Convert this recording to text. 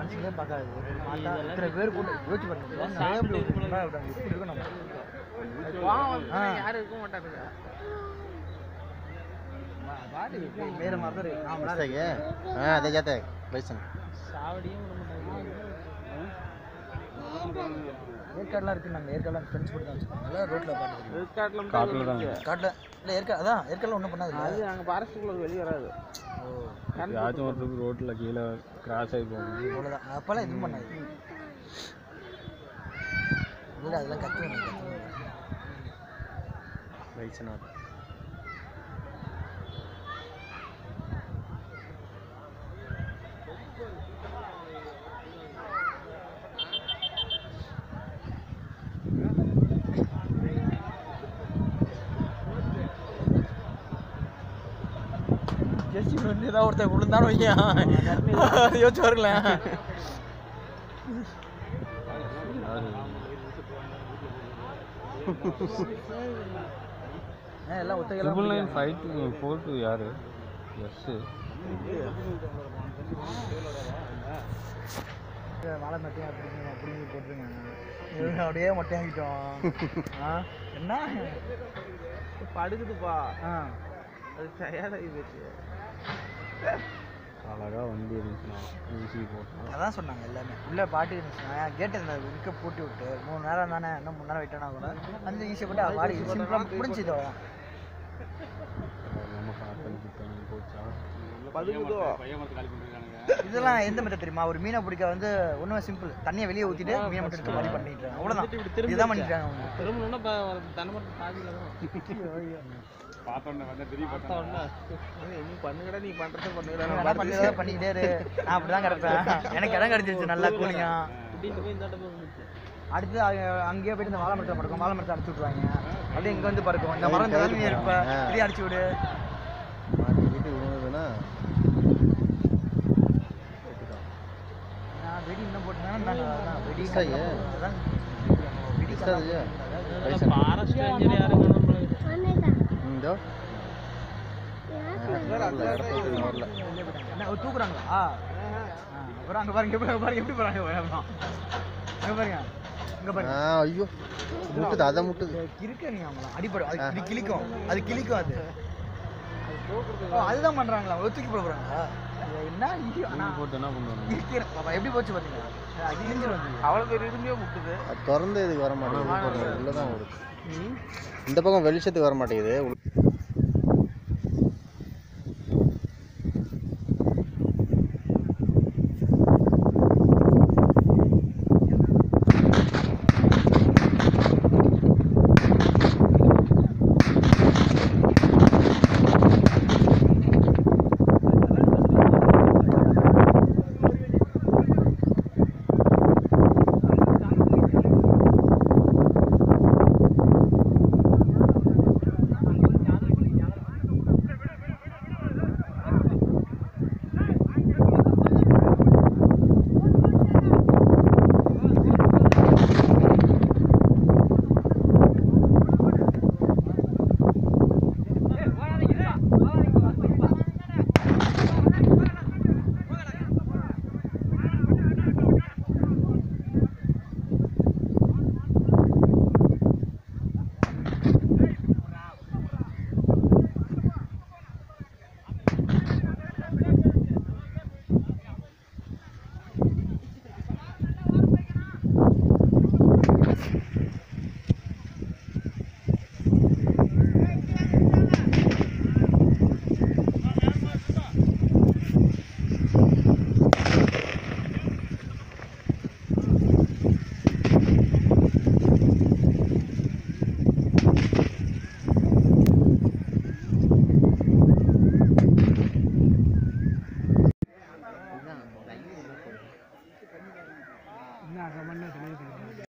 மனுஷங்களே பார்க்காது பார்த்தா இத்தனை பேர் கூட யோசிச்சு பாருங்க நிறைய பேர் விட்டுருந்தா விட்டாங்க. எப்படி இருக்கும் நம்ம கோவம் வந்துச்சுன்னா ஆ. யாரும் இருக்க மாட்டானுங்க பாடி வேற மாதிரி தான் இருக்கு ஆமாம் सही है हाँ दे जाते हैं वैसे சாவடியும் விட மாட்டாங்க ஏற்காடுலாம் இருக்கு நாங்கள் ஏற்காடுலாம் ஃப்ரெண்ட்ஸ் கூட தான் வச்சுக்கோங்க ரோட்டில் பாட்டு ஏற்காட்டில் காட்டில் தான் காட்டில் இல்லை ஏற்காடு அதான் ஏற்காடுல ஒன்றும் பண்ணாது அது அங்கே ஃபாரஸ்ட்டுக்குள்ள வெளியே வராது யாச்சும் ஒருத்தருக்கு ரோட்டில் கீழே கிராஸ் ஆகி போகும் அவ்வளோதான் அப்போல்லாம் எதுவும் பண்ணாது இல்லை அதெல்லாம் கற்றுக்கணும் வயசுனா ஜெர்சி வந்து ஏதாவது ஒருத்தர் விழுந்தாலும் வைக்க யோசிச்சு பாருங்களேன் ஏன் எல்லாம் ஒத்தையெல்லாம் triple nine five two four two யார் எஸ்ஸு வாழை மட்டையும் அப்படி அப்படி போட்டுருங்க அப்படியே மொட்டையாகிட்டோம் ஆ என்ன படுக்குதுப்பா ஆ அது டயர்டாகி போச்சு அழகாக வண்டி இருந்துச்சுன்னா ஊசி போட்டோம் அதான் சொன்னாங்க எல்லாமே உள்ள பாட்டு இருந்துச்சுன்னா கேட்டு இந்த விற்க பூட்டி விட்டு மூணு நேரம் தானே இன்னும் மூணு நேரம் வெயிட்டானா கூட அந்த ஈஸியாக போட்டு வாடி சிம்பிளாக முடிஞ்சுது அவ்வளோதான் நம்ம காத்தடிச்சு போச்சா பதுக்குதோ இதெல்லாம் எந்த மெத்தட் தெரியுமா ஒரு மீனை பிடிக்க வந்து ஒன்றுமே சிம்பிள் தண்ணியை வெளியே ஊற்றிட்டு மீனை மட்டும் எடுத்து மாதிரி பண்ணிட்டு இருக்காங்க அவ்வளோதான் இதுதான் பண்ணிட்டு இருக்காங்க அவங்க திரும்பணும்னா இப்போ தன்னை மட்டும் பாதியில் தான் பார்த்த உடனே நீ பண்ணுங்கடா நீ பண்ணுறத பண்ணுங்கடா நீ வேணா பண்ணி பண்ணிக்கிட்டே இரு நான் அப்படி தான் கிடப்பேன் எனக்கு இடம் கிடச்சிருச்சு நல்லா கூலிங்கா கூட்டிகிட்டு போய் இந்த இடத்துல வந்துச்சு அடுத்து அங்க- அங்கேயே போயிட்டு இந்த வாழை மரத்தில் படுக்கும் வாழை மரத்தை அடிச்சு விட்ருவாங்க அப்படியே இங்கே வந்து படுக்கும் இந்த மரம் இந்த நீ இருப்ப இப்படியே அடிச்சு விடு மாட்டி வீட்டுக்கு விழுந்ததுன்னா நான் வெடி இன்னும் போட்டேன்னா நான் அதான் வெடி சரி. அதான் வெடி சரியா? ஃபாரஸ்ட் ரேஞ்சர் யாரும் இந்தோ வரல என்ன ஒரு தூக்குறாங்களா ஆ, அப்புறம் அங்கே பாருங்க எப்படி பாருங்க எப்படி போகிறாங்க அங்கே பாருங்க இங்கே ஆ பாருங்க ஐயோ முட்டுது அதை முட்டுது கிறுக்க நீ அவங்களாம் அடிப்படும் அது இப்படி கிழிக்கும் அது கிழிக்கும் அது ஓ, அதுதான் பண்றாங்களா அவங்க தூக்கி போட போறாங்களா இது என்ன இது ஆனா போட்டு என்ன பண்ணுவாங்க இருக்கிற- பாப்பா, எப்படி போச்சு பாத்தீங்களா அது கிழிஞ்சிரும் அது. அவ்வளோ பெரிய இரும்பே முட்டுது அது திறந்து இதுக்கு வர மாட்டேங்குது உள்ளே தான் ஓடுது இந்த பக்கம் வெளிச்சத்துக்கு வர மாட்டேங்குது உள்ள-